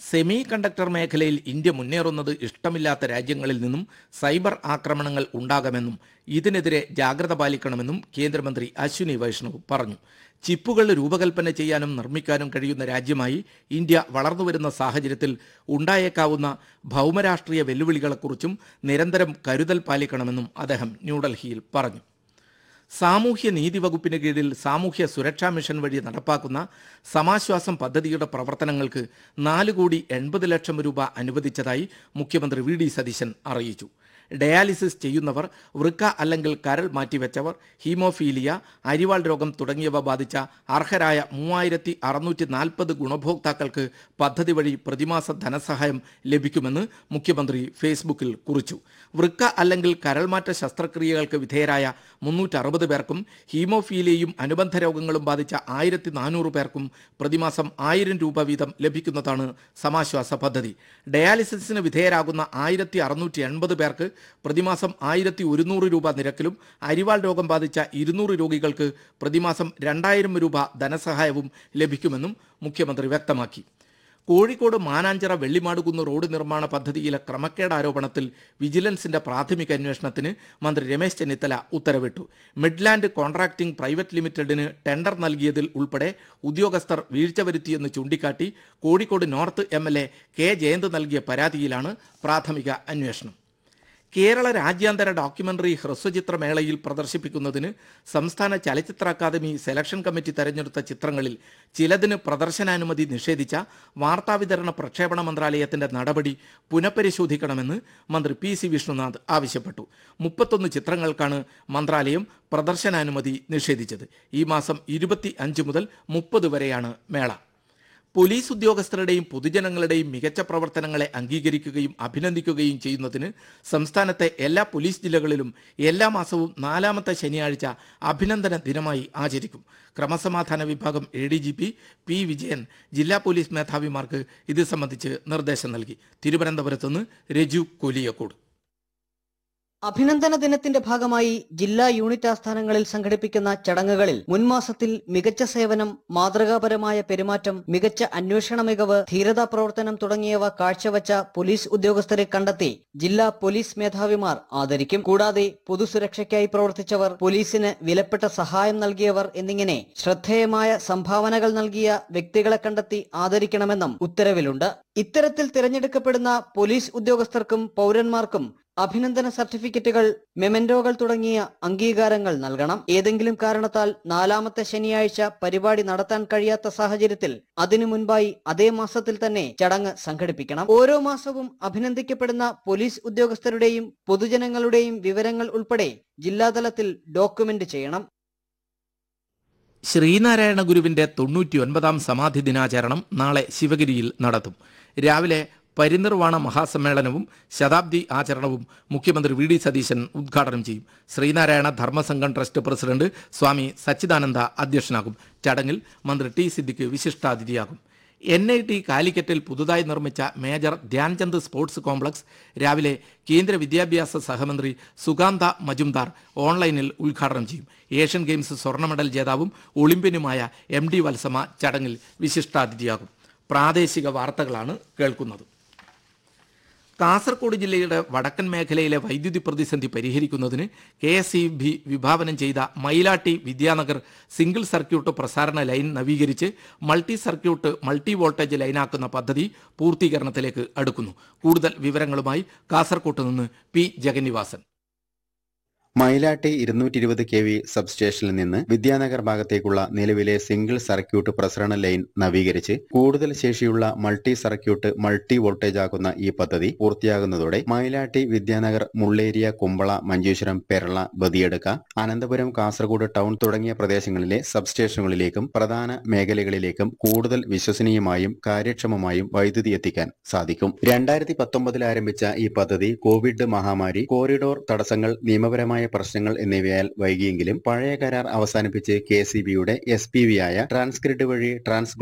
semi semiconductor മേഖലയിൽ India മുന്നേറുന്നത് ഇഷ്ടമില്ലാത്ത രാജ്യങ്ങളിൽ നിന്നും സൈബർ ആക്രമണങ്ങൾ ഉണ്ടാകാമെന്നും ഇതിനെതിരെ ജാഗ്രത പാലിക്കണമെന്നും കേന്ദ്രമന്ത്രി അശ്വിനി വൈഷ്ണവ് പറഞ്ഞു ചിപ്പുകൾ രൂപകൽപ്പന ചെയ്യാനും നിർമ്മിക്കാനും കഴിയുന്ന രാജ്യമായി ഇന്ത്യ വളർന്നുവരുന്ന സാഹചര്യത്തിൽ ഉണ്ടായേക്കാവുന്ന ഭൗമരാഷ്ട്രീയ വെല്ലുവിളികളെക്കുറിച്ചും നിരന്തരം കരുതൽ പാലിക്കണമെന്നും അദ്ദേഹം ന്യൂഡൽഹിയിൽ പറഞ്ഞു സാമൂഹ്യ നീതി വകുപ്പിന് കീഴിൽ സാമൂഹ്യ സുരക്ഷാ മിഷൻ വഴി നടപ്പാക്കുന്ന സമാശ്വാസം പദ്ധതിയുടെ പ്രവർത്തനങ്ങൾക്ക് നാല് കോടി എൺപത് ലക്ഷം രൂപ അനുവദിച്ചതായി മുഖ്യമന്ത്രി വി ഡി സതീശൻ അറിയിച്ചു ഡയാലിസിസ് ചെയ്യുന്നവർ വൃക്ക അല്ലെങ്കിൽ കരൾ മാറ്റിവെച്ചവർ ഹീമോഫീലിയ അരിവാൾ രോഗം തുടങ്ങിയവ ബാധിച്ച അർഹരായ മൂവായിരത്തി അറുന്നൂറ്റി നാൽപ്പത് ഗുണഭോക്താക്കൾക്ക് പദ്ധതി വഴി പ്രതിമാസ ധനസഹായം ലഭിക്കുമെന്ന് മുഖ്യമന്ത്രി ഫേസ്ബുക്കിൽ കുറിച്ചു വൃക്ക അല്ലെങ്കിൽ കരൾമാറ്റ ശസ്ത്രക്രിയകൾക്ക് വിധേയരായ മുന്നൂറ്ററുപത് പേർക്കും ഹീമോഫീലിയയും അനുബന്ധ രോഗങ്ങളും ബാധിച്ച ആയിരത്തി നാനൂറ് പേർക്കും പ്രതിമാസം ആയിരം രൂപ വീതം ലഭിക്കുന്നതാണ് സമാശ്വാസ പദ്ധതി ഡയാലിസിസിന് വിധേയരാകുന്ന ആയിരത്തി അറുന്നൂറ്റി എൺപത് പേർക്ക് പ്രതിമാസം ആയിരത്തി ഒരുന്നൂറ് രൂപ നിരക്കിലും അരിവാൾ രോഗം ബാധിച്ച ഇരുന്നൂറ് രോഗികൾക്ക് പ്രതിമാസം രണ്ടായിരം രൂപ ധനസഹായവും ലഭിക്കുമെന്നും മുഖ്യമന്ത്രി വ്യക്തമാക്കി കോഴിക്കോട് മാനാഞ്ചിറ വെള്ളിമാടുകുന്ന് റോഡ് നിർമ്മാണ പദ്ധതിയിലെ ക്രമക്കേട് ആരോപണത്തിൽ വിജിലൻസിന്റെ പ്രാഥമിക അന്വേഷണത്തിന് മന്ത്രി രമേശ് ചെന്നിത്തല ഉത്തരവിട്ടു മിഡ്ലാൻഡ് കോൺട്രാക്ടിംഗ് പ്രൈവറ്റ് ലിമിറ്റഡിന് ടെൻഡർ നൽകിയതിൽ ഉൾപ്പെടെ ഉദ്യോഗസ്ഥർ വീഴ്ച വരുത്തിയെന്ന് ചൂണ്ടിക്കാട്ടി Kozhikode north M L A K Jayanth നൽകിയ പരാതിയിലാണ് പ്രാഥമിക അന്വേഷണം കേരള രാജ്യാന്തര ഡോക്യുമെന്ററി ഹ്രസ്വചിത്ര മേളയിൽ പ്രദർശിപ്പിക്കുന്നതിന് സംസ്ഥാന ചലച്ചിത്ര അക്കാദമി സെലക്ഷൻ കമ്മിറ്റി തെരഞ്ഞെടുത്ത ചിത്രങ്ങളിൽ ചിലതിന് പ്രദർശനാനുമതി നിഷേധിച്ച വാർത്താവിതരണ പ്രക്ഷേപണ മന്ത്രാലയത്തിന്റെ നടപടി പുനഃപരിശോധിക്കണമെന്ന് മന്ത്രി പി സി വിഷ്ണുനാഥ് ആവശ്യപ്പെട്ടു മുപ്പത്തൊന്ന് ചിത്രങ്ങൾക്കാണ് മന്ത്രാലയം പ്രദർശനാനുമതി നിഷേധിച്ചത് ഈ മാസം ഇരുപത്തി അഞ്ച് മുതൽ മുപ്പത് വരെയാണ് മേള പോലീസ് ഉദ്യോഗസ്ഥരുടെയും പൊതുജനങ്ങളുടെയും മികച്ച പ്രവർത്തനങ്ങളെ അംഗീകരിക്കുകയും അഭിനന്ദിക്കുകയും ചെയ്യുന്നതിന് സംസ്ഥാനത്തെ എല്ലാ പോലീസ് ജില്ലകളിലും എല്ലാ മാസവും നാലാമത്തെ ശനിയാഴ്ച അഭിനന്ദന ദിനമായി ആചരിക്കും ക്രമസമാധാന വിഭാഗം A D G P P Vijayan ജില്ലാ പോലീസ് മേധാവിമാർക്ക് ഇത് സംബന്ധിച്ച് നിർദ്ദേശം നൽകി തിരുവനന്തപുരത്ത് നിന്ന് രജു കൊലിയക്കോട് അഭിനന്ദന ദിനത്തിന്റെ ഭാഗമായി ജില്ലാ യൂണിറ്റ് ആസ്ഥാനങ്ങളിൽ സംഘടിപ്പിക്കുന്ന ചടങ്ങുകളിൽ മുൻമാസത്തിൽ മികച്ച സേവനം മാതൃകാപരമായ പെരുമാറ്റം മികച്ച അന്വേഷണ മികവ് ധീരതാ പ്രവർത്തനം തുടങ്ങിയവ കാഴ്ചവച്ച പോലീസ് ഉദ്യോഗസ്ഥരെ കണ്ടെത്തി ജില്ലാ പോലീസ് മേധാവിമാർ ആദരിക്കും കൂടാതെ പൊതുസുരക്ഷയ്ക്കായി പ്രവർത്തിച്ചവർ പോലീസിന് വിലപ്പെട്ട സഹായം നൽകിയവർ എന്നിങ്ങനെ ശ്രദ്ധേയമായ സംഭാവനകൾ നൽകിയ വ്യക്തികളെ കണ്ടെത്തി ആദരിക്കണമെന്നും ഉത്തരവിലുണ്ട് ഇത്തരത്തിൽ തിരഞ്ഞെടുക്കപ്പെടുന്ന പോലീസ് ഉദ്യോഗസ്ഥർക്കും പൗരന്മാർക്കും അഭിനന്ദന സർട്ടിഫിക്കറ്റുകൾ മെമന്റോകൾ തുടങ്ങിയ അംഗീകാരങ്ങൾ നൽകണം ഏതെങ്കിലും കാരണത്താൽ നാലാമത്തെ ശനിയാഴ്ച പരിപാടി നടത്താൻ കഴിയാത്ത സാഹചര്യത്തിൽ അതിനു മുൻപായി അതേ മാസത്തിൽ തന്നെ ചടങ്ങ് സംഘടിപ്പിക്കണം ഓരോ മാസവും അഭിനന്ദിക്കപ്പെടുന്ന പോലീസ് ഉദ്യോഗസ്ഥരുടെയും പൊതുജനങ്ങളുടെയും വിവരങ്ങൾ ഉൾപ്പെടെ ജില്ലാതലത്തിൽ ഡോക്യുമെന്റ് ചെയ്യണം ശ്രീനാരായണ ഗുരുവിന്റെ തൊണ്ണൂറ്റി ഒൻപതാം സമാധി ദിനാചരണം നാളെ ശിവഗിരിയിൽ നടത്തും രാവിലെ പരിനിർവാണ മഹാസമ്മേളനവും ശതാബ്ദി ആചരണവും മുഖ്യമന്ത്രി വി ഡി സതീശൻ ഉദ്ഘാടനം ചെയ്യും ശ്രീനാരായണ ധർമ്മസംഘം ട്രസ്റ്റ് പ്രസിഡന്റ് സ്വാമി സച്ചിദാനന്ദ അധ്യക്ഷനാകും ചടങ്ങിൽ മന്ത്രി ടി സിദ്ദിഖ് വിശിഷ്ടാതിഥിയാകും എൻ ഐ ടി കാലിക്കറ്റിൽ പുതുതായി നിർമ്മിച്ച മേജർ ധ്യാൻചന്ദ് സ്പോർട്സ് കോംപ്ലക്സ് രാവിലെ കേന്ദ്ര വിദ്യാഭ്യാസ സഹമന്ത്രി സുഗാന്ത മജുംദാർ ഓൺലൈനിൽ ഉദ്ഘാടനം ചെയ്യും ഏഷ്യൻ ഗെയിംസ് സ്വർണ്ണ മെഡൽ ജേതാവും ഒളിമ്പ്യനുമായ എം ഡി വത്സമ ചടങ്ങിൽ വിശിഷ്ടാതിഥിയാകും പ്രാദേശിക വാർത്തകളാണ് കേൾക്കുന്നത് കാസർഗോഡ് ജില്ലയുടെ വടക്കൻ മേഖലയിലെ വൈദ്യുതി പ്രതിസന്ധി പരിഹരിക്കുന്നതിന് കെ എസ് ഇ ബി വിഭാവനം ചെയ്ത മയിലാട്ടി വിദ്യാനഗർ സിംഗിൾ സർക്യൂട്ട് പ്രസാരണ ലൈൻ നവീകരിച്ച് മൾട്ടി സർക്യൂട്ട് മൾട്ടി വോൾട്ടേജ് ലൈനാക്കുന്ന പദ്ധതി പൂർത്തീകരണത്തിലേക്ക് അടുക്കുന്നു കൂടുതൽ വിവരങ്ങളുമായി കാസർകോട്ട് നിന്ന് പി ജഗന്നിവാസൻ മയിലാട്ടി ഇരുന്നൂറ്റി ഇരുപത് കെ വി സബ്സ്റ്റേഷനിൽ നിന്ന് വിദ്യാനഗർ ഭാഗത്തേക്കുള്ള നിലവിലെ സിംഗിൾ സർക്യൂട്ട് പ്രസരണ ലൈൻ നവീകരിച്ച് കൂടുതൽ ശേഷിയുള്ള മൾട്ടി സർക്യൂട്ട് മൾട്ടി വോൾട്ടേജ് ആക്കുന്ന ഈ പദ്ധതി പൂർത്തിയാകുന്നതോടെ മയിലാട്ടി വിദ്യാനഗർ മുള്ളേരിയ കുമ്പള മഞ്ചേശ്വരം പെരള ബദിയടുക്ക അനന്തപുരം കാസർഗോഡ് ടൗൺ തുടങ്ങിയ പ്രദേശങ്ങളിലെ സബ്സ്റ്റേഷനുകളിലേക്കും പ്രധാന മേഖലകളിലേക്കും കൂടുതൽ വിശ്വസനീയമായും കാര്യക്ഷമമായും വൈദ്യുതി എത്തിക്കാൻ സാധിക്കും രണ്ടായിരത്തി പത്തൊമ്പതിൽ ആരംഭിച്ച ഈ പദ്ധതി കോവിഡ് മഹാമാരി കോറിഡോർ തടസ്സങ്ങൾ നിയമപരമായ പ്രശ്നങ്ങൾ എന്നിവയാൽ വൈകിയെങ്കിലും പഴയ കരാർ അവസാനിപ്പിച്ച് കെ സി ബിയുടെ എസ് പി വി ആയ ട്രാൻസ്ക്രിഡ് വഴി ട്രാൻസ്